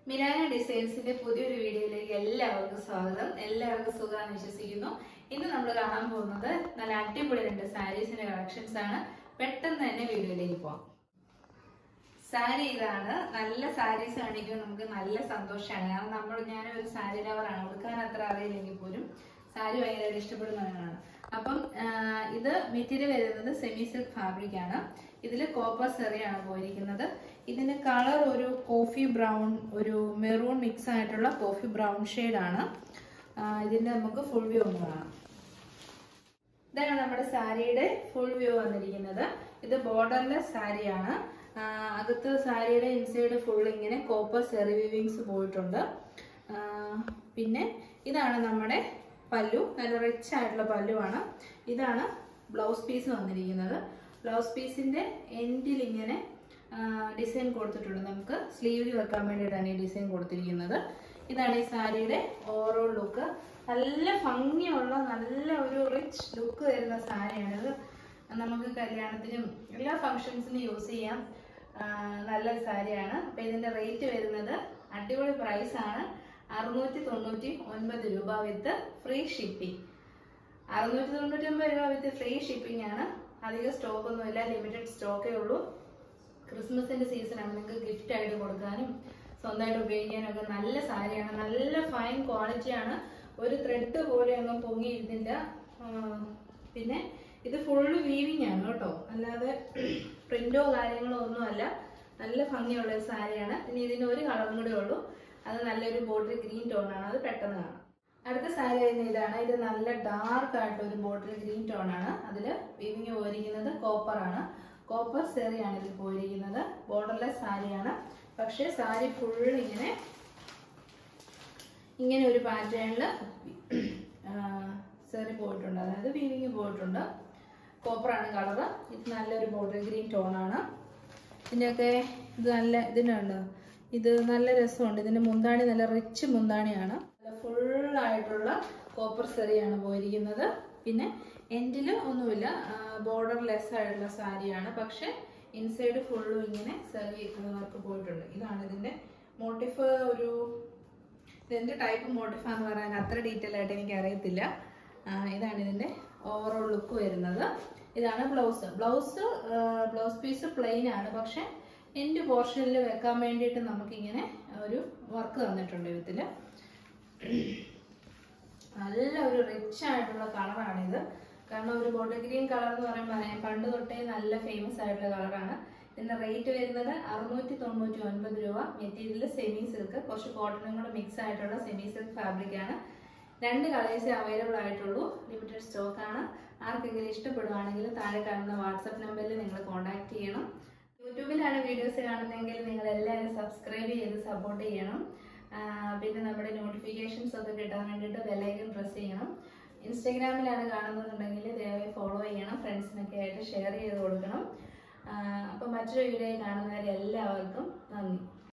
മിനാന ഡിസൈൻസിന്റെ പുതിയൊരു വീഡിയോയിലേക്ക് എല്ലാവർക്കും സ്വാഗതം എല്ലാവർക്കും സുഖമാണെന്ന് വിശ്വസിക്കുന്നു ഇന്ന് നമ്മൾ കാണാൻ പോകുന്നത് നല്ല അടിപൊളി രണ്ട് സാരീസിന്റെ കളക്ഷൻസ് ആണ് പെട്ടെന്ന് തന്നെ വീഡിയോയിലേക്ക് പോവാം സാരി ഇതാണ് നല്ല സാരീസ് കാണിക്കുമ്പോൾ നമുക്ക് നല്ല സന്തോഷമാണ് കാരണം നമ്മൾ ഞാനൊരു സാരി ലവറാണ് ഉടുക്കാൻ അത്ര അറിയില്ലെങ്കിൽ പോലും സാരി ഭയങ്കരമായിട്ട് ഇഷ്ടപ്പെടുന്നവരാണ് അപ്പം ആ, ഇത് മെറ്റീരിയൽ വരുന്നത് സെമി സിൽക്ക് ഫാബ്രിക് ആണ് ഇതിൽ കോപ്പർ സെറിയാണ് പോയിരിക്കുന്നത് ഇതിന്റെ കളർ ഒരു കോഫി ബ്രൗൺ ഒരു മെറൂൺ മിക്സ് ആയിട്ടുള്ള കോഫി ബ്രൗൺ ആണ് ഇതിന്റെ നമുക്ക് ഫുൾ വ്യൂ ഒന്ന് കാണാം ഇതാണ് നമ്മുടെ സാരിയുടെ ഫുൾ വ്യൂ വന്നിരിക്കുന്നത് ഇത് ബോർഡർലെസ് സാരിയാണ് ആ, അകത്ത് സാരിയുടെ ഇൻസൈഡ് ഫുൾ ഇങ്ങനെ കോപ്പർ സെറി വിവിങ്സ് പോയിട്ടുണ്ട് ആ, പിന്നെ ഇതാണ് നമ്മുടെ പല്ലു നല്ല റിച്ച് ആയിട്ടുള്ള പല്ലുവാണ് ഇതാണ് ബ്ലൗസ് പീസ് വന്നിരിക്കുന്നത് ബ്ലൗസ് പീസിന്റെ എൻഡിൽ ഇങ്ങനെ ഡിസൈൻ കൊടുത്തിട്ടുണ്ട് നമുക്ക് സ്ലീവിൽ വെക്കാൻ വേണ്ടിയിട്ടാണ് ഈ ഡിസൈൻ കൊടുത്തിരിക്കുന്നത് ഇതാണ് ഈ സാരിയുടെ ഓവറോൾ ലുക്ക് നല്ല ഭംഗിയുള്ള നല്ല ഒരു റിച്ച് ലുക്ക് വരുന്ന സാരിയാണ് ഇത് നമുക്ക് കല്യാണത്തിനും എല്ലാ ഫങ്ഷൻസിനും യൂസ് ചെയ്യാം ആ, നല്ല സാരിയാണ് അപ്പൊ ഇതിന്റെ റേറ്റ് വരുന്നത് അടിപൊളി പ്രൈസ് ആണ് അറുന്നൂറ്റി തൊണ്ണൂറ്റി ഒൻപത് രൂപ വിത്ത് ഫ്രീ ഷിപ്പിംഗ് അറുന്നൂറ്റി തൊണ്ണൂറ്റി ഒമ്പത് രൂപ വിത്ത് ഫ്രീ ഷിപ്പിംഗ് ആണ് അധികം സ്റ്റോക്ക് ഒന്നുമില്ല ലിമിറ്റഡ് സ്റ്റോക്കേ ഉള്ളൂ ക്രിസ്മസിന്റെ സീസണാണ് നിങ്ങൾക്ക് ഗിഫ്റ്റ് ആയിട്ട് കൊടുക്കാനും സ്വന്തമായിട്ട് ഉപയോഗിക്കാനും ഒക്കെ നല്ല സാരിയാണ് നല്ല ഫൈൻ ക്വാളിറ്റിയാണ് ഒരു ത്രെഡ് പോലെ അങ്ങ് പൊങ്ങിയിരുന്നില്ല ആ, പിന്നെ ഇത് ഫുള്ള് വീവിങ് ആണ് കേട്ടോ അല്ലാതെ പ്രിന്റോ കാര്യങ്ങളോ ഒന്നുമല്ല നല്ല ഭംഗിയുള്ള ഒരു സാരിയാണ് പിന്നെ ഇതിന് ഒരു കളറും കൂടെ ഉള്ളൂ അത് നല്ലൊരു ബോട്ടിൽ ഗ്രീൻ ടോൺ ആണ് അത് പെട്ടെന്ന് കാണാം അടുത്ത സാരി വരുന്ന ഇതാണ് ഇത് നല്ല ഡാർക്ക് ആയിട്ട് ഒരു ബോട്ടിൽ ഗ്രീൻ ടോൺ ആണ് അതിൽ വീവിങ് പോയിരിക്കുന്നത് കോപ്പർ ആണ് കോപ്പർ സെറിയാണ് ഇതിൽ പോയിരിക്കുന്നത് ബോർഡർലെസ് സാരിയാണ് പക്ഷേ സാരി ഫുൾ ഇങ്ങനെ ഇങ്ങനെ ഒരു പാറ്റേണിൽ സെറി പോയിട്ടുണ്ട് അതായത് വീവിങ് പോയിട്ടുണ്ട് കോപ്പറാണ് കളറ് ഇത് നല്ലൊരു ബോർഡർ ഗ്രീൻ ടോണാണ് ഇതിൻ്റെയൊക്കെ ഇത് നല്ല ഇതിനുണ്ട് ഇത് നല്ല രസമുണ്ട് ഇതിന്റെ മുന്താണി നല്ല റിച്ച് മുന്താണിയാണ് നല്ല ഫുള്ളായിട്ടുള്ള കോപ്പർ സെറിയാണ് പോയിരിക്കുന്നത് പിന്നെ എൻഡിൽ ഒന്നുമില്ല ബോർഡർ ലെസ് ആയിട്ടുള്ള സാരിയാണ് പക്ഷെ ഇൻസൈഡ് ഫുള്ളും ഇങ്ങനെ സെറി വർക്ക് പോയിട്ടുണ്ട് ഇതാണ് ഇതിന്റെ മോട്ടിഫ് ഒരു ഇതെന്ത് ടൈപ്പ് മോട്ടിഫാന്ന് പറയാൻ അത്ര ഡീറ്റെയിൽ ആയിട്ട് എനിക്ക് അറിയത്തില്ല ആ, ഇതാണ് ഇതിന്റെ ഓവറോൾ ലുക്ക് വരുന്നത് ഇതാണ് blouse blouse blouse piece plain ആണ് പക്ഷെ എൻ്റെ പോർഷനിൽ വെക്കാൻ വേണ്ടിയിട്ട് നമുക്കിങ്ങനെ ഒരു വർക്ക് തന്നിട്ടുണ്ട് ഇതില് നല്ല ഒരു റിച്ച് ആയിട്ടുള്ള കളറാണിത് കാരണം ഒരു ബോട്ടിൽ ഗ്രീൻ കളർ എന്ന് പറയുമ്പോൾ പണ്ട് തൊട്ടേ നല്ല ഫേമസ് ആയിട്ടുള്ള കളറാണ് ഇതിന്റെ റേറ്റ് വരുന്നത് അറുന്നൂറ്റി തൊണ്ണൂറ്റി ഒൻപത് രൂപ മെറ്റീരിയൽ സെമി സിൽക്ക് കുറച്ച് കോട്ടണും കൂടെ മിക്സ് ആയിട്ടുള്ള സെമി സിൽക്ക് ഫാബ്രിക് ആണ് രണ്ട് കളേഴ്സേ അവൈലബിൾ ആയിട്ടുള്ളൂ ലിമിറ്റഡ് സ്റ്റോക്ക് ആണ് ആർക്കെങ്കിലും ഇഷ്ടപ്പെടുവാണെങ്കിൽ താഴെ കാണുന്ന വാട്സപ്പ് നമ്പറിൽ നിങ്ങൾ കോൺടാക്ട് ചെയ്യണം യൂട്യൂബിലാണ് വീഡിയോസ് കാണുന്നതെങ്കിൽ നിങ്ങൾ എല്ലാവരും സബ്സ്ക്രൈബ് ചെയ്ത് സപ്പോർട്ട് ചെയ്യണം ആ, പിന്നെ നമ്മുടെ നോട്ടിഫിക്കേഷൻസ് ഒക്കെ കിട്ടാൻ വേണ്ടിയിട്ട് ബെല്ലൈക്കൺ പ്രസ് ചെയ്യണം ഇൻസ്റ്റഗ്രാമിലാണ് കാണുന്നതെന്നുണ്ടെങ്കിൽ ദയവായി ഫോളോ ചെയ്യണം ഫ്രണ്ട്സിനൊക്കെ ആയിട്ട് ഷെയർ ചെയ്ത് കൊടുക്കണം അപ്പം മറ്റൊരു വീഡിയോ കാണുന്നവരെ എല്ലാവർക്കും നന്ദി